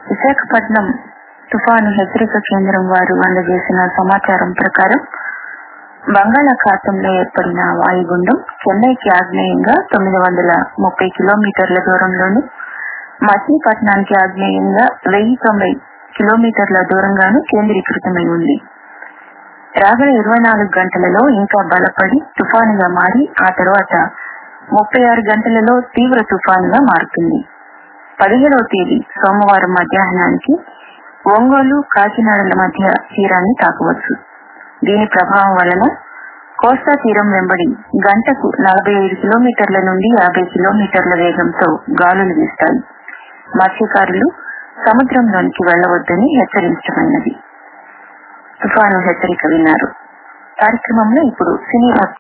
విశాఖపట్నం తుఫాను హెచ్చరిక కేంద్రం వారు అందజేసిన సమాచారం ప్రకారం బంగాళాఖాతంలో ఏర్పడిన వాయుగుండం చెన్నైకి ఆగ్నేయంగా తొమ్మిది వందల ముప్పై కిలోమీటర్ల దూరంలోను మచిలీపట్నానికి ఆగ్నేయంగా వెయ్యి తొంభై కిలోమీటర్ల దూరంగాను కేంద్రీకృతమై ఉంది రాగల ఇరవై నాలుగు గంటలలో ఇంకా బలపడి తుఫానుగా మారి ఆ తర్వాత ముప్పై ఆరు గంటలలో తీవ్ర తుఫానుగా మారుతుంది పదిహేడవ తేదీ సోమవారం మధ్యాహ్నానికి ఒంగోలు కాకినాడల మధ్య తీరాన్ని తాకవచ్చు దీని ప్రభావం వలన కోస్తా తీరం వెంబడి గంటకు నలభై ఐదు కిలోమీటర్ల నుండి యాభై కిలోమీటర్ల వేగంతో గాలులు వీస్తాయి మత్స్యకారులు సముద్రంలోనికి వెళ్లవద్దని హెచ్చరించమైనది తుఫాను హెచ్చరిక విన్నారు కార్యక్రమంలో ఇప్పుడు సినీ